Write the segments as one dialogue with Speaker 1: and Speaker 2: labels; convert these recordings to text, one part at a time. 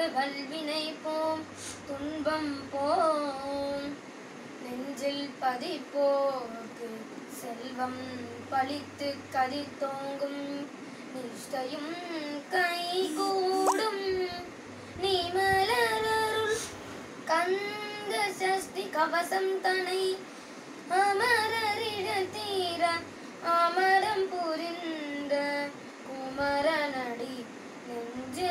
Speaker 1: வல்வினை போம் துன்பம் போம் நெஞ்சில் பதிப்போக்கு செல்வம் பழித்து கதித்தோங்கும் நிஷ்டையும் கைகூடும் நீ மலரருள் கந்த சஷ்டி கவசம் தனை அமரரிட தீர அமரம் புரிந்த குமரனடி நெஞ்சே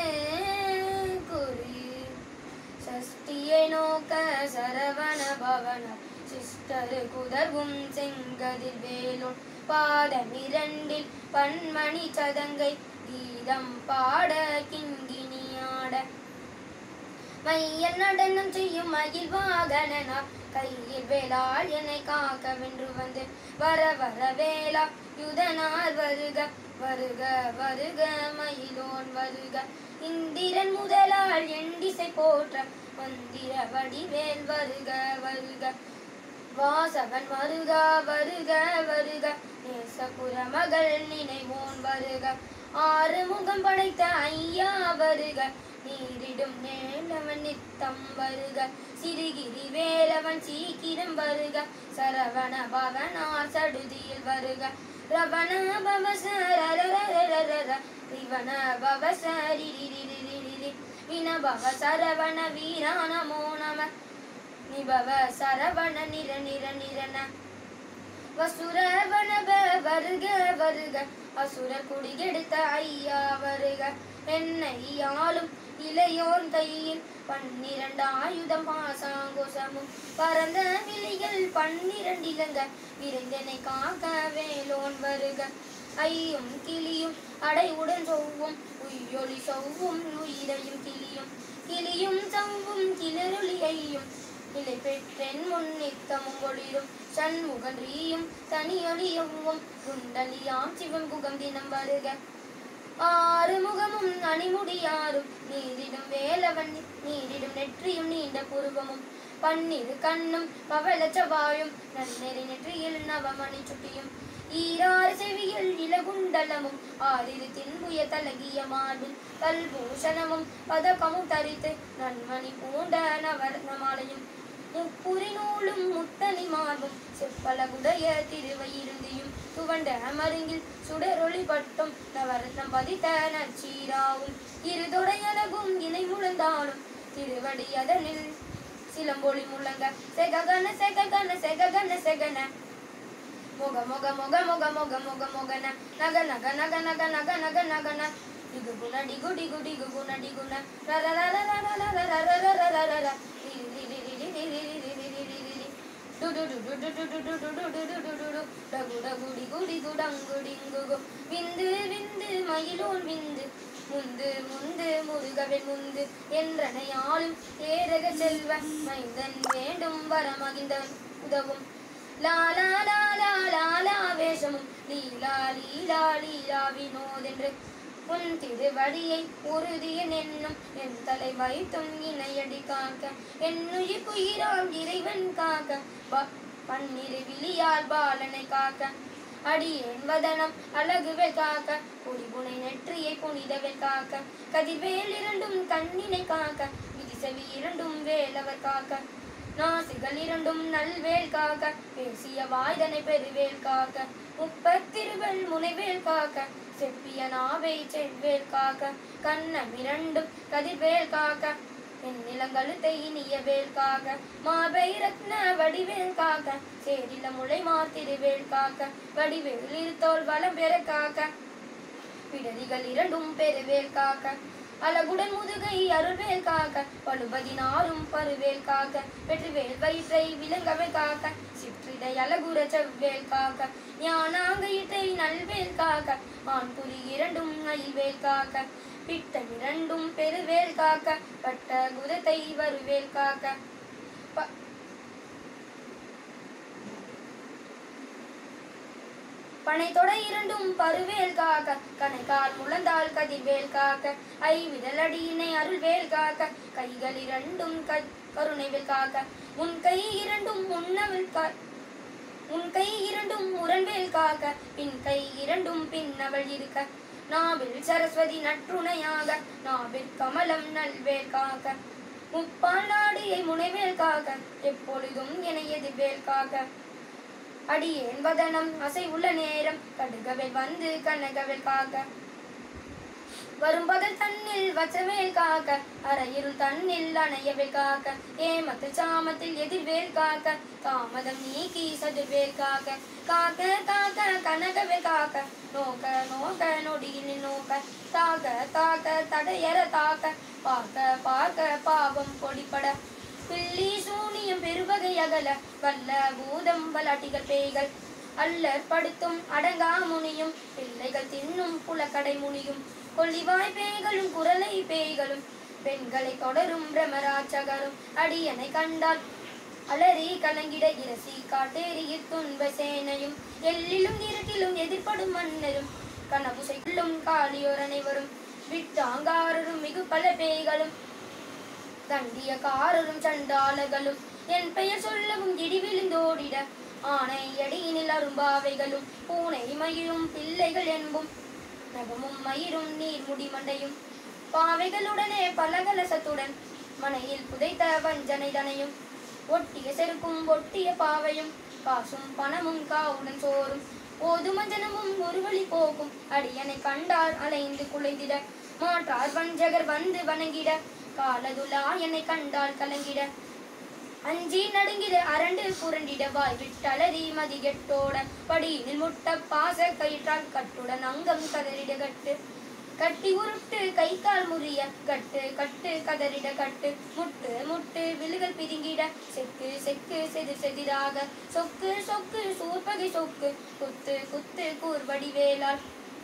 Speaker 1: குறி சஷ்டியை நோக்க சரவண பவன சிஸ்டரு குதர்வும் செங்கதிர் வேலும் பாதமிரண்டில் பன்மணி சதங்கை கீதம் பாட கிங்கினியாட மையல் நடனம் செய்யும் மயில் வாகனனா கையில் வேளாள் என்னை காக்க வென்று வந்து வர வர வேளா யுதனார் வருக வருக வருக மயிலோன் வருக இந்திரன் முதலாள் எண்டிசை போற்ற மந்திர வடிவேல் வருக வருக வாசவன் வருக வருக வருக நேசபுர மகள் நினைவோன் வருக ஆறு முகம் படைத்த ஐயா வருக நீரிடும் நேலவன் நித்தம் வருக சிறுகிரி வேலவன் சீக்கிரம் வருக சரவண பவனார் சடுதியில் வருக ரவண பவசரரரரரர ரிவண பவசரிரிரிரிரிரி வினபவ சரவண வீரா நமோ நம நிபவ சரவண நிர நிர நிரன வசுரவனப வருக வருக அசுர குடிகெடுத்த ஐயா வருக என்னை ஆளும் இளையோன் கையில் பன்னிரண்டு ஆயுதம் பாசாங்குசமும் பரந்த விழிகள் பன்னிரண்டிலங்க விரைந்தனை காக்க வேலோன் வருக ஐயும் கிளியும் அடைவுடன் சொவ்வும் உய்யொளி சொவ்வும் உயிரையும் கிளியும் கிளியும் சவ்வும் கிளரொளியையும் நிலை பெற்றென் முன் நித்தமும் ஒளிரும் சண்முகன்றியும் தனியொளியவும் குண்டலியாம் சிவம் குகம் தினம் வருக ஆறு முகமும் அணிமுடியாரும் நீரிடும் வேலவன் நீரிடும் நெற்றியும் நீண்ட புருவமும் பன்னிரு கண்ணும் பவள செவ்வாயும் நன்னெறி நெற்றியில் நவமணி சுட்டியும் ஈராறு செவியில் இளகுண்டலமும் ஆறிரு தின்புய தலகிய மார்பில் கல்பூஷணமும் பதக்கமும் தரித்து நன்மணி பூண்ட நவரத்ன மாலையும் முப்புரி நூலும் முத்தனி மார்பும் செப்பலகுடைய திருவயிருந்தியும் துவண்ட மருங்கில் சுடரொளி பட்டும் நவரத்னம் பதித்த நச்சீராவும் இருதொடையலகும் இணை முழந்தாலும் திருவடி அதனில் சிலம்பொழி முழங்க செககன செககன செககன செகன மொக மொக மொக மொக மொக மொக மொகன நக நக நக நக நக நக நகன டிகு குண டிகு டிகு டிகு குண டிகுண ர ர ர ர ர ர ர ர ர ர ர ர ர ர ரி ரி ரி ரி ரி ரி ரி ரி ரி ரி ரி ரி ரி டு டு டு டு டு டு டு டு டு டு டு டு டு டு டகு டகு டிகு டிகு டங்கு டிங்கு கு விந்து விந்து மயிலோன் விந்து முந்து முந்து முருகவன் முந்து என்றனையாலும் ஏரக செல்வ மைந்தன் வேண்டும் வரமகிந்தன் உதவும் லாலா லாலா லாலா வேஷமும் லீலா லீலா லீலா வினோதென்று உன் திருவடியை உறுதியன் என்னும் என் தலை வைத்தும் இணையடி காக்க என்னுயிர் குயிராம் இறைவன் காக்க ப- பன்னிரு விழியால் பாலனை காக்க அடியேன் வதனம் அழகுவேல் காக்க குடிபுனை நெற்றியை புனிதவேல் காக்க கதிர்வேல் இரண்டும் கண்ணினை காக்க விதிசெவி இரண்டும் வேலவர் காக்க நாசிகள் இரண்டும் நல்வேல் காக்க பேசிய வாய்தனை பெருவேல் காக்க முப்பத்திருவல் முனைவேல் காக்க செப்பிய நாவை செவ்வேல் காக்க கண்ணம் இரண்டும் கதிர்வேல் காக்க என் நிலங்கழுத்தை இனிய வேல் காக்க மாபை ரத்ன வடிவேல் காக்க சேரில முளை மாத்திருவேல் காக்க வடிவேல் இருத்தோல் வளம் பெற காக்க பிடரிகள் இரண்டும் பெருவேல் காக்க அழகுடன் முதுகை அருள்வேல் காக்க பழுபதினாரும் பருவேல் காக்க வெற்றிவேல் வயிற்றை விலங்கவை காக்க சிற்றிடை அழகுற செவ்வேல் காக்க ஞானாங்கயிற்றை நல்வேல் காக்க ஆண் புலி இரண்டும் அயில்வேல் காக்க பிட்டம் இரண்டும் பெருவேல் காக்க பட்ட குதத்தை வருவேல் காக்க ப- பனை தொடை இரண்டும் பருவேல் காக்க கணைக்கால் முழந்தாள் கதிர்வேல் காக்க ஐ விரலடியினை அருள்வேல் காக்க கைகள் இரண்டும் க கருணைவேல் காக்க உன் கை இரண்டும் முன்னவள் கா உன் கை இரண்டும் முரண்வேல் காக்க பின் கை இரண்டும் பின்னவள் இருக்க நாவில் சரஸ்வதி நற்றுணையாக நாவில் கமலம் நல்வேல் காக்க முப்பால் நாடியை முனைவேல் காக்க எப்பொழுதும் என எதிர்வேல் காக்க அடியேன் வதனம் அசை உள்ள நேரம் கடுகவில் வந்து கனகவில் காக்க வரும் பகல் தன்னில் வச்சவேல் காக்க அறையிருள் தன்னில் அணையவேல் காக்க ஏமத்து சாமத்தில் எதிர்வேல் காக்க தாமதம் நீக்கி சதுர்வேல் காக்க காக்க காக்க கனகவேல் காக்க நோக்க நோக்க நொடியில் நோக்க தாக்க தாக்க தடையற தாக்க பார்க்க பார்க்க பாவம் பொடிப்பட பில்லி சூனியம் பெருவகை அகல வல்ல பூதம் வலாட்டிகள் பேய்கள் அல்லற் படுத்தும் அடங்கா முனியும் பிள்ளைகள் தின்னும் புலக்கடை முனியும் கொல்லிவாய் பேய்களும் குரலை பேய்களும் பெண்களை தொடரும் பிரமராட்சகரும் அடியனை கண்டால் அலறி கலங்கிட இரசி காட்டேரியில் துன்ப சேனையும் எல்லிலும் இருட்டிலும் எதிர்ப்படும் மன்னரும் கனபுசைக்குள்ளும் காளியோர் அனைவரும் விட்டாங்காரரும் மிகு பல பேய்களும் தண்டிய காரரும் சண்டாளர்களும் என் பெயர் சொல்லவும் இடி விழுந்தோடிட ஆனை அடியினில் அரும்பாவைகளும் பூனை மயிரும் பிள்ளைகள் என்பும் நகமும் மயிரும் நீர்முடி மண்டையும் பாவைகளுடனே பலகலசத்துடன் மனையில் புதைத்த வஞ்சனை தனையும் ஒட்டிய செருக்கும் ஒட்டிய பாவையும் காசும் பணமும் காவுடன் சோறும் ஓதுமஞ்சனமும் ஒரு வழி போகும் அடியனை கண்டார் அலைந்து குலைந்திட மாற்றார் வஞ்சகர் வந்து வணங்கிட காலதுலா என்னை கண்டால் கலங்கிட அஞ்சி நடுங்கிட அரண்டு புரண்டிட வாய் விட்டலறி மதிகெட்டோட படியினில் முட்ட பாச கயிற்றால் கட்டுடன் அங்கம் கதறிட கட்டு கட்டி உருட்டு கை கால் முறிய கட்டு கட்டு கதறிட கட்டு முட்டு முட்டு விழுகள் பிதுங்கிட செக்கு செக்கு செது செதிராக சொக்கு சொக்கு சூர்பகை சொக்கு குத்து குத்து கூர்வடி வேலால்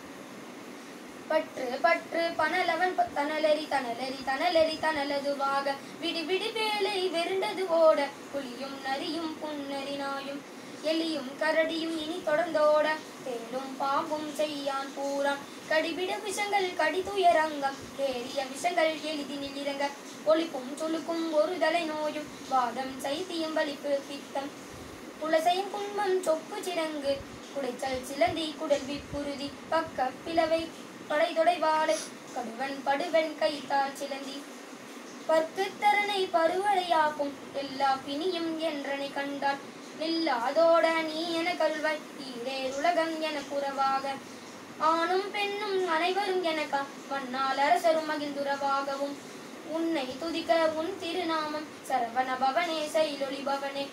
Speaker 1: பற்று பற்று பனலவன் ப- தனலெறி தனலெறி தனலெறி தனலதுவாக விடி விடி வேலை வெருண்டது ஓட புலியும் நரியும் புன்னரி நாயும் எலியும் கரடியும் இனி தொடர்ந்தோட தேனும் பாம்பும் செய்யான் பூரான் கடிபிட விஷங்கள் கடிதுயரங்கம் ஏறிய விஷங்கள் எளிதினில் இறங்க ஒளிப்பும் சுளுக்கும் ஒரு தலை நோயும் வாதம் சைத்தியம் வலிப்பு பித்தம் குலசையும் குன்பம் சொக்கு சிறங்கு குடைச்சல் சிலந்தி குடல் விப்புருதி பக்க பிளவை படை தொடைவாளை கடுவன் படுவன் கைத்தால் சிலந்தி பற்குத்தரனை பருவடையாக்கும் எல்லா பிணியும் என்றனை கண்டால் நில்லாதோட நீ என கல்வாய் ஈரேர் உலகம் என புறவாக ஆணும் பெண்ணும் அனைவரும் எனக்கா மன்னால் அரசரும் மகிழ்ந்துறவாகவும் உன்னை துதிக்க உன் திருநாமம் சரவண பவனே செயலொளி பவனே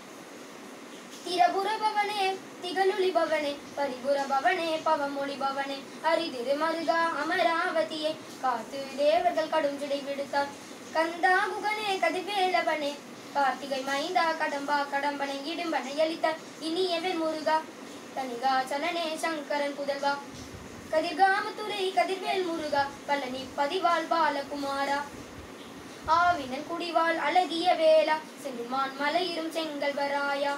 Speaker 1: திரபுர பவனே திகழொளி பவனே பரிபுர பவனே பவமொழி பவனே அரிதிரு மருகா அமராவதியை காத்து தேவர்கள் கடுஞ்சிடை விடுத்தார் கந்தா குகனே கதிர்வேலவனே கார்த்திகை மைந்தா கடம்பா கடம்பனை இடும்பனை அளித்த இனியவன் முருகா தனிகா சலனே சங்கரன் புதல்வா கதிர்காமத்துறை கதிர்வேல் முருகா பழனி பதிவாள் பாலகுமாரா ஆவினன் குடிவாள் அழகிய வேளா செல்மான் மலையிரும் செங்கல்வராயா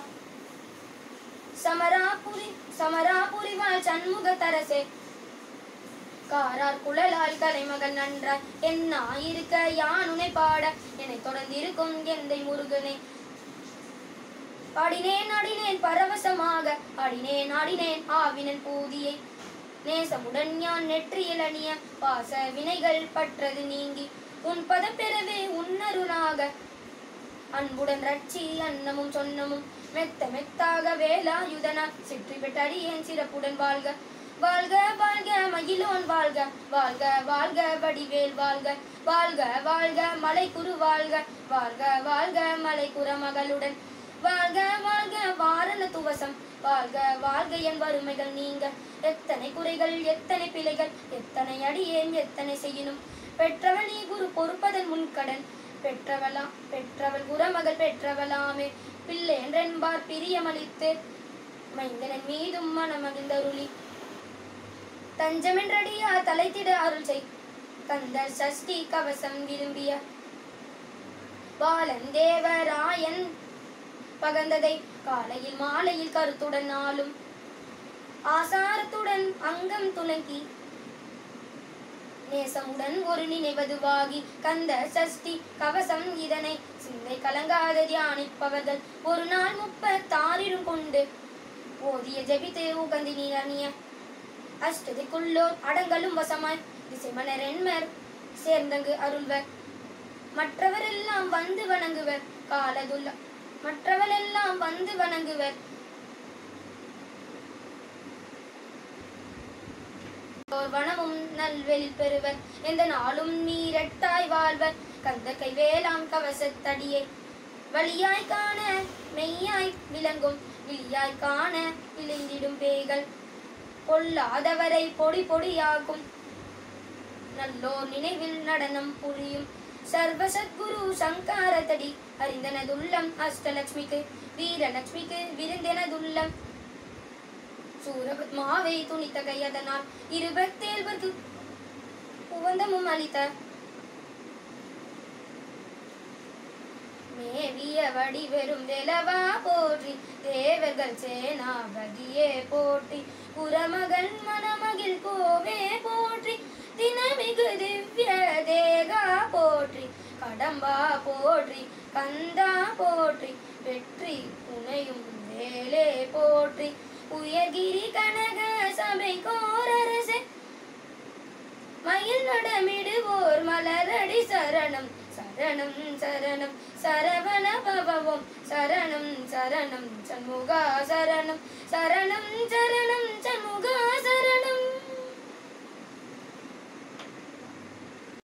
Speaker 1: சமராபுரி சமராபுரிவாள் சண்முக தரசே காரார் குழலால் கலைமகள் நன்றாய் என்னா இருக்க யான் உனை பாட என்னை தொடர்ந்திருக்கும் எந்தை முருகனே பாடினேன் ஆடினேன் பரவசமாக ஆடினேன் ஆடினேன் ஆவினன் பூதியை நேசமுடன் யான் நெற்றியில் அணிய பாச வினைகள் பற்றது நீங்கி உன் பதம் பெறவே உன்னருளாக அன்புடன் ரட்சி அன்னமும் சொன்னமும் மெத்த மெத்தாக வேலாயுதனா சிற்றி பெற்றடியேன் சிறப்புடன் வாழ்க வாழ்க வாழ்க மகிழோன் வாழ்க வாழ்க வாழ்க வடிவேல் வாழ்க வாழ்க வாழ்க மலை குரு வாழ்க வாழ்க வாழ்க மலை குறமகளுடன் வாழ்க வாழ்க வாரண துவசம் வாழ்க வாழ்க என் வறுமைகள் நீங்க எத்தனை குறைகள் எத்தனை பிழைகள் எத்தனை அடியேன் எத்தனை செய்யணும் பெற்றவள் நீ குரு பொறுப்பதன் முன்கடன் பெற்றவளா பெற்றவள் குரமகள் பெற்றவளாமே பிள்ளை என்றென்பார் பிரியமளித்து மைந்தனன் மீதும் மனமகிழ்ந்தருளி தஞ்சமென்றடியா தலைத்திட அருள் செய் கந்த சஷ்டி கவசம் விரும்பிய பாலன் தேவராயன் பகந்ததை காலையில் மாலையில் கருத்துடன் நாளும் ஆசாரத்துடன் அங்கம் துலங்கி நேசமுடன் ஒரு நினைவதுவாகி கந்த சஷ்டி கவசம் இதனை சிந்தை கலங்காத தியானிப்பவர்கள் ஒரு நாள் முப்பத்தாறிரும் கொண்டு ஓதிய ஜெபித்து உகந்தி நீர் அணிய அஷ்டதிக்குள்ளோர் அடங்கலும் வசமாய் திசைமனர் என்மர் சேர்ந்தங்கு அருள்வர் மற்றவரெல்லாம் வந்து வணங்குவர் காலதுள்ள மற்றவரெல்லாம் வந்து வணங்குவர் ஓர் வனமும் நல்வெளி பெறுவர் எந்த நாளும் நீரட்டாய் வாழ்வர் கந்த கை வேளாம் கவசத்தடியை வழியாய் காண மெய்யாய் விளங்கும் விழியாய் காண விளைந்திடும் பேய்கள் பொல்லாதவரை பொடி பொடியாக்கும் நல்லோர் நினைவில் நடனம் புரியும் சர்வ சத்குரு சங்காரத்தடி அறிந்தனதுள்ளம் அஷ்டலட்சுமிக்கு வீரலட்சுமிக்கு விருந்தெனதுள்ளம் சூரபத்மாவை துணித்த கையதனால் இருபத்தேழ்வர்க்கு உவந்தமும் அளித்த மேவிய வடிவெறும் வேலவா போற்றி தேவர்கள் சேனாபதியே போற்றி புறமகன் மணமகிழ் கோவே போற்றி தினமிகு திவ்ய தேகா போற்றி கடம்பா போற்றி கந்தா போற்றி வெற்றி புனையும் வேலே போற்றி உயர்கிரி கனக சபை கோரரசே மயில் நடமிடுவோர் மலரடி சரணம் சரணம் சரணம் சரவண பவம் சரணம் சரணம் சண்முகா சரணம் சரணம் சரணம் சண்முகா